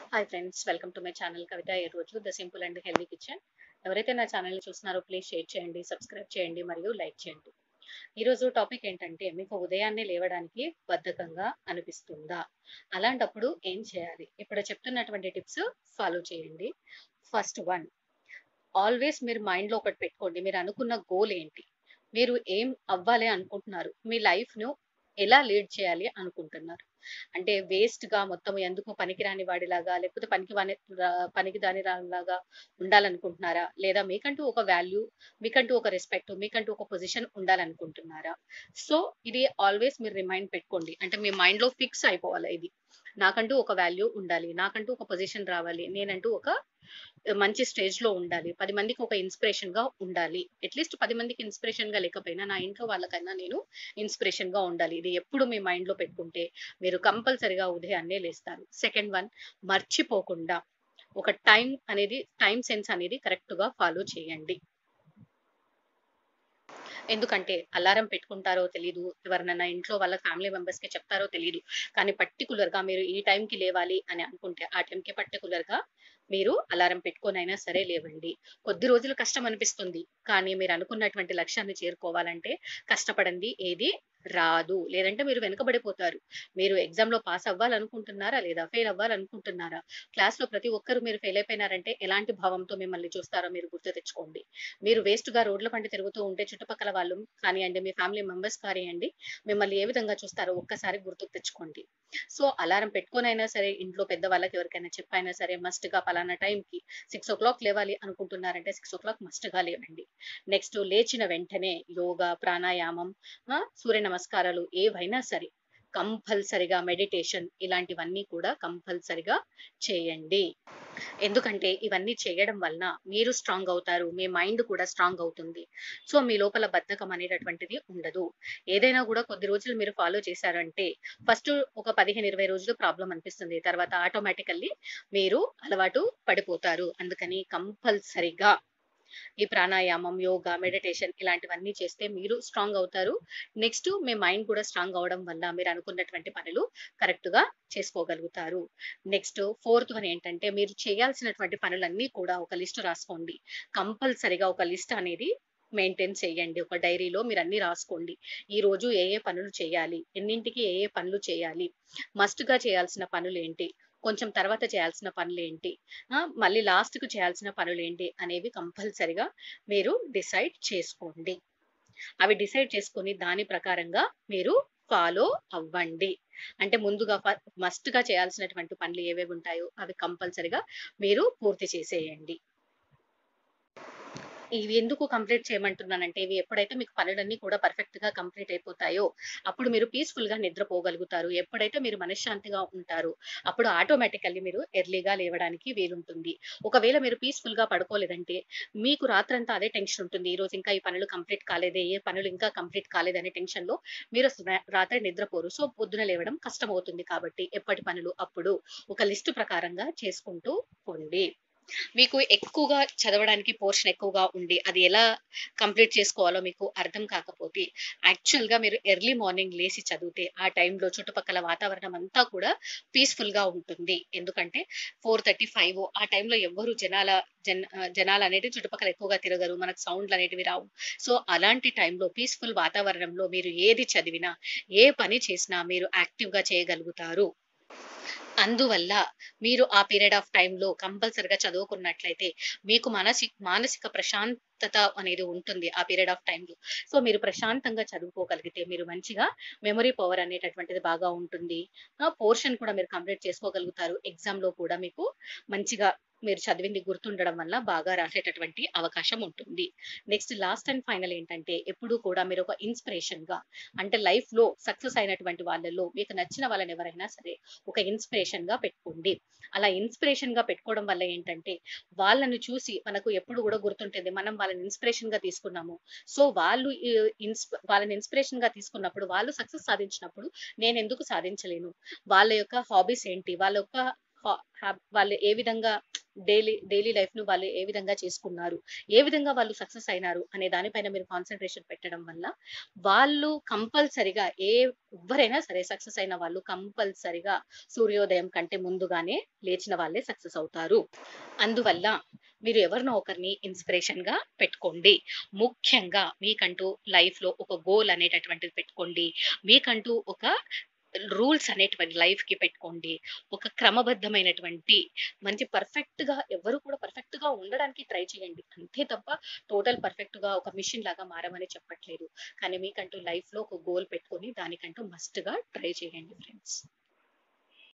hi friends welcome to my channel Kavitha ఈ రోజు the simple and healthy kitchen ఎవరైతే నా ఛానల్ చూస్తున్నారో ప్లీజ్ షేర్ చేయండి సబ్స్క్రైబ్ చేయండి మరియు లైక్ చేయండి ఈ రోజు టాపిక్ ఏంటంటే మీకు ఉదయాన్నే లేవడానికి బద్ధకంగా అనిపిస్తుందా అలాంటప్పుడు ఏం చేయాలి ఇప్పుడు చెప్తున్నటువంటి టిప్స్ ఫాలో చేయండి ఫస్ట్ వన్ ఆల్వేస్ మీరు మైండ్ లో ఒకటి పెట్టుకోండి మీరు అనుకున్న గోల్ ఏంటి మీరు ఏం అవ్వాలి అనుకుంటున్నారు మీ లైఫ్ ను ఎలా లీడ్ చేయాలి అనుకుంటున్నారు అంటే వేస్ట్ గా మొత్తం ఎందుకు పనికిరాని వాడిలాగా లేకపోతే పనికి వాని పనికి దాని లాగా ఉండాలనుకుంటున్నారా లేదా మీకంటూ ఒక వాల్యూ మీకంటూ ఒక రెస్పెక్ట్ మీకంటూ ఒక పొజిషన్ ఉండాలనుకుంటున్నారా సో ఇది ఆల్వేస్ మీరు రిమైండ్ పెట్టుకోండి అంటే మీ మైండ్ లో ఫిక్స్ అయిపోవాలి ఇది నాకంటూ ఒక వాల్యూ ఉండాలి నాకంటూ ఒక పొజిషన్ రావాలి నేనంటూ ఒక మంచి స్టేజ్ లో ఉండాలి పది మందికి ఒక ఇన్స్పిరేషన్ గా ఉండాలి అట్లీస్ట్ పది మందికి ఇన్స్పిరేషన్ గా లేకపోయినా నా ఇంట్లో వాళ్ళకైనా నేను ఇన్స్పిరేషన్ గా ఉండాలి ఇది ఎప్పుడు మీ మైండ్ లో పెట్టుకుంటే మీరు కంపల్సరిగా ఉదయాన్నే లేస్తారు సెకండ్ వన్ మర్చిపోకుండా ఒక టైం అనేది టైం సెన్స్ అనేది కరెక్ట్ గా ఫాలో చేయండి ఎందుకంటే అలారం పెట్టుకుంటారో తెలియదు ఎవరినైనా ఇంట్లో వాళ్ళ ఫ్యామిలీ మెంబర్స్ కి చెప్తారో తెలియదు కానీ పర్టికులర్ గా మీరు ఈ టైంకి లేవాలి అని అనుకుంటే ఆ టైంకి పర్టికులర్ గా మీరు అలారం పెట్టుకొని అయినా సరే లేవండి కొద్ది రోజులు కష్టం అనిపిస్తుంది కానీ మీరు అనుకున్నటువంటి లక్ష్యాన్ని చేరుకోవాలంటే కష్టపడండి ఏది రాదు లేదంటే మీరు వెనుకబడిపోతారు మీరు ఎగ్జామ్ లో పాస్ అవ్వాలనుకుంటున్నారా లేదా ఫెయిల్ అవ్వాలనుకుంటున్నారా క్లాస్ లో ప్రతి ఒక్కరు మీరు ఫెయిల్ అయిపోయినారంటే ఎలాంటి భావంతో మిమ్మల్ని చూస్తారో మీరు గుర్తు తెచ్చుకోండి మీరు వేస్ట్ గా రోడ్ల పంట తిరుగుతూ ఉంటే చుట్టుపక్కల వాళ్ళు కానివ్వండి మీ ఫ్యామిలీ మెంబర్స్ కానివ్వండి మిమ్మల్ని ఏ విధంగా చూస్తారో ఒక్కసారి గుర్తుకు తెచ్చుకోండి సో అలారం పెట్టుకొనైనా సరే ఇంట్లో పెద్ద వాళ్ళకి ఎవరికైనా చెప్పైనా సరే మస్ట్ గా పలానా టైంకి సిక్స్ ఓ క్లాక్ లేవాలి అనుకుంటున్నారంటే సిక్స్ ఓ క్లాక్ మస్ట్ గా లేవండి నెక్స్ట్ లేచిన వెంటనే యోగా ప్రాణాయామం సూర్య నమస్కారాలు ఏవైనా సరే కంపల్సరిగా మెడిటేషన్ ఇలాంటివన్నీ కూడా కంపల్సరిగా చేయండి ఎందుకంటే ఇవన్నీ చేయడం వలన మీరు స్ట్రాంగ్ అవుతారు మీ మైండ్ కూడా స్ట్రాంగ్ అవుతుంది సో మీ లోపల బద్ధకం అనేటటువంటిది ఉండదు ఏదైనా కూడా కొద్ది రోజులు మీరు ఫాలో చేశారంటే ఫస్ట్ ఒక పదిహేను ఇరవై రోజులు ప్రాబ్లం అనిపిస్తుంది తర్వాత ఆటోమేటికల్లీ మీరు అలవాటు పడిపోతారు అందుకని కంపల్సరిగా ఈ ప్రాణాయామం యోగా మెడిటేషన్ ఇలాంటివన్నీ చేస్తే మీరు స్ట్రాంగ్ అవుతారు నెక్స్ట్ మీ మైండ్ కూడా స్ట్రాంగ్ అవడం వల్ల మీరు అనుకున్నటువంటి పనులు కరెక్ట్ గా చేసుకోగలుగుతారు నెక్స్ట్ ఫోర్త్ వన్ ఏంటంటే మీరు చేయాల్సినటువంటి పనులన్నీ కూడా ఒక లిస్ట్ రాసుకోండి కంపల్సరిగా ఒక లిస్ట్ అనేది మెయింటైన్ చేయండి ఒక డైరీలో మీరు అన్ని రాసుకోండి ఈ రోజు ఏ ఏ పనులు చేయాలి ఎన్నింటికి ఏ ఏ పనులు చేయాలి మస్ట్ గా చేయాల్సిన పనులు ఏంటి కొంచెం తర్వాత చేయాల్సిన పనులు ఏంటి మళ్ళీ లాస్ట్ కు చేయాల్సిన పనులు ఏంటి అనేవి కంపల్సరిగా మీరు డిసైడ్ చేసుకోండి అవి డిసైడ్ చేసుకొని దాని ప్రకారంగా మీరు ఫాలో అవ్వండి అంటే ముందుగా మస్ట్ గా చేయాల్సినటువంటి పనులు ఏవేవి ఉంటాయో అవి కంపల్సరిగా మీరు పూర్తి చేసేయండి ఇవి ఎందుకు కంప్లీట్ చేయమంటున్నానంటే ఇవి ఎప్పుడైతే మీకు పనులన్నీ కూడా పర్ఫెక్ట్ గా కంప్లీట్ అయిపోతాయో అప్పుడు మీరు పీస్ఫుల్ గా నిద్రపోగలుగుతారు ఎప్పుడైతే మీరు మనశ్శాంతిగా ఉంటారో అప్పుడు ఆటోమేటికల్లీ మీరు ఎర్లీగా లేవడానికి వీలుంటుంది ఒకవేళ మీరు పీస్ఫుల్ గా పడుకోలేదంటే మీకు రాత్రంతా అదే టెన్షన్ ఉంటుంది ఈ రోజు ఇంకా ఈ పనులు కంప్లీట్ కాలేదే ఏ పనులు ఇంకా కంప్లీట్ కాలేదనే టెన్షన్ లో మీరు రాత్రి నిద్రపోరు సో పొద్దున లేవడం కష్టం అవుతుంది కాబట్టి ఎప్పటి పనులు అప్పుడు ఒక లిస్టు ప్రకారంగా చేసుకుంటూ పోండి మీకు ఎక్కువగా చదవడానికి పోర్షన్ ఎక్కువగా ఉండి అది ఎలా కంప్లీట్ చేసుకోవాలో మీకు అర్థం కాకపోతే యాక్చువల్ గా మీరు ఎర్లీ మార్నింగ్ లేచి చదివితే ఆ టైంలో చుట్టుపక్కల వాతావరణం అంతా కూడా పీస్ఫుల్ గా ఉంటుంది ఎందుకంటే ఫోర్ థర్టీ ఫైవ్ ఆ టైంలో ఎవ్వరు జనాల జన జనాలు అనేటివి చుట్టుపక్కల ఎక్కువగా తిరగరు మనకు సౌండ్లు అనేటివి రావు సో అలాంటి టైంలో పీస్ఫుల్ వాతావరణంలో మీరు ఏది చదివినా ఏ పని చేసినా మీరు యాక్టివ్ గా చేయగలుగుతారు అందువల్ల మీరు ఆ పీరియడ్ ఆఫ్ టైంలో కంపల్సరిగా చదువుకున్నట్లయితే మీకు మానసిక మానసిక ప్రశాంతత అనేది ఉంటుంది ఆ పీరియడ్ ఆఫ్ టైంలో సో మీరు ప్రశాంతంగా చదువుకోగలిగితే మీరు మంచిగా మెమరీ పవర్ అనేటటువంటిది బాగా ఉంటుంది పోర్షన్ కూడా మీరు కంప్లీట్ చేసుకోగలుగుతారు ఎగ్జామ్ లో కూడా మీకు మంచిగా మీరు చదివింది గుర్తుండడం వల్ల బాగా రాసేటటువంటి అవకాశం ఉంటుంది నెక్స్ట్ లాస్ట్ అండ్ ఫైనల్ ఏంటంటే ఎప్పుడు కూడా మీరు ఒక ఇన్స్పిరేషన్ గా అంటే లైఫ్ లో సక్సెస్ అయినటువంటి వాళ్ళలో మీకు నచ్చిన వాళ్ళని ఎవరైనా సరే ఒక ఇన్స్పిరేషన్ గా పెట్టుకోండి అలా ఇన్స్పిరేషన్ గా పెట్టుకోవడం వల్ల ఏంటంటే వాళ్ళని చూసి మనకు ఎప్పుడు కూడా గుర్తుంటుంది మనం వాళ్ళని ఇన్స్పిరేషన్ గా తీసుకున్నాము సో వాళ్ళు వాళ్ళని ఇన్స్పిరేషన్ గా తీసుకున్నప్పుడు వాళ్ళు సక్సెస్ సాధించినప్పుడు నేను ఎందుకు సాధించలేను వాళ్ళ యొక్క హాబీస్ ఏంటి వాళ్ళ యొక్క వాళ్ళు ఏ విధంగా డైలీ డైలీ లైఫ్ ను వాళ్ళు ఏ విధంగా చేసుకున్నారు ఏ విధంగా వాళ్ళు సక్సెస్ అయినారు అనే దానిపైన మీరు కాన్సన్ట్రేషన్ పెట్టడం వల్ల వాళ్ళు కంపల్సరిగా ఏ ఎవరైనా సరే సక్సెస్ అయిన వాళ్ళు కంపల్సరిగా సూర్యోదయం కంటే ముందుగానే లేచిన వాళ్ళే సక్సెస్ అవుతారు అందువల్ల మీరు ఎవరినో ఒకరిని ఇన్స్పిరేషన్ గా పెట్టుకోండి ముఖ్యంగా మీకంటూ లైఫ్ లో ఒక గోల్ అనేటటువంటిది పెట్టుకోండి మీకంటూ ఒక రూల్స్ అనేటువంటి లైఫ్ కి పెట్టుకోండి ఒక క్రమబద్ధమైనటువంటి మంచి పర్ఫెక్ట్ గా ఎవరు కూడా పర్ఫెక్ట్ గా ఉండడానికి ట్రై చేయండి అంతే తప్ప టోటల్ పర్ఫెక్ట్ గా ఒక మిషన్ లాగా మారమని చెప్పట్లేదు కానీ మీకంటూ లైఫ్ లో ఒక గోల్ పెట్టుకొని దానికంటూ మస్ట్ గా ట్రై చేయండి ఫ్రెండ్స్